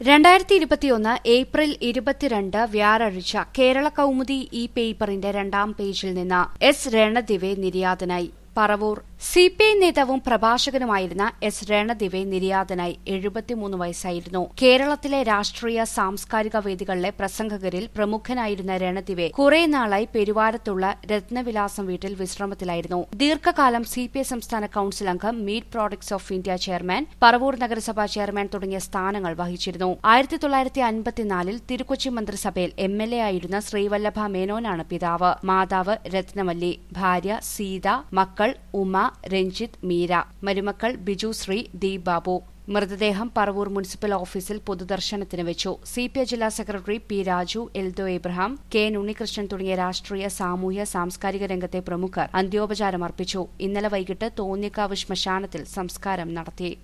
രണ്ടായിരത്തി ഇരുപത്തിയൊന്ന് ഏപ്രിൽ ഇരുപത്തിരണ്ട് വ്യാഴാഴ്ച കേരള കൗമുദി ഈ പേപ്പറിന്റെ രണ്ടാം പേജിൽ നിന്ന് എസ് രണദിവെ നിര്യാതനായി പറവൂർ സി പി ഐ നേതാവും പ്രഭാഷകനുമായിരുന്ന എസ് രണദിവെ നിര്യാതനായി എഴുപത്തിമൂന്ന് വയസ്സായിരുന്നു കേരളത്തിലെ രാഷ്ട്രീയ സാംസ്കാരിക വേദികളിലെ പ്രസംഗകരിൽ പ്രമുഖനായിരുന്ന രണദിവെ കുറെ നാളായി പെരുവാരത്തുള്ള രത്നവിലാസം വീട്ടിൽ വിശ്രമത്തിലായിരുന്നു ദീർഘകാലം സി പി ഐ സംസ്ഥാന കൌൺസിൽ അംഗം meat products of India chairman Paravur നഗരസഭാ ചെയർമാൻ തുടങ്ങിയ സ്ഥാനങ്ങൾ വഹിച്ചിരുന്നു ആയിരത്തി തൊള്ളായിരത്തി അൻപത്തിനാലിൽ തിരുക്കൊച്ചി മന്ത്രിസഭയിൽ എം എൽ എ ആയിരുന്ന ശ്രീവല്ലഭ മേനോനാണ് പിതാവ് മാതാവ് രത്നവല്ലി ഭാര്യ സീത മക്കൾ ഉമ രഞ്ജിത്ത് മീര മരുമക്കൾ ബിജു ശ്രീ ദീപ് ബാബു മൃതദേഹം പറവൂർ മുനിസിപ്പൽ ഓഫീസിൽ പൊതുദർശനത്തിന് വെച്ചു സി പി ഐ ജില്ലാ secretary P Raju Eldho Abraham K N Unnikrishnan തുടങ്ങിയ രാഷ്ട്രീയ സാമൂഹ്യ സാംസ്കാരിക രംഗത്തെ പ്രമുഖർ അന്ത്യോപചാരം അർപ്പിച്ചു ഇന്നലെ വൈകിട്ട് തോന്നിക്കാവ് ശ്മശാനത്തിൽ സംസ്കാരം നടത്തി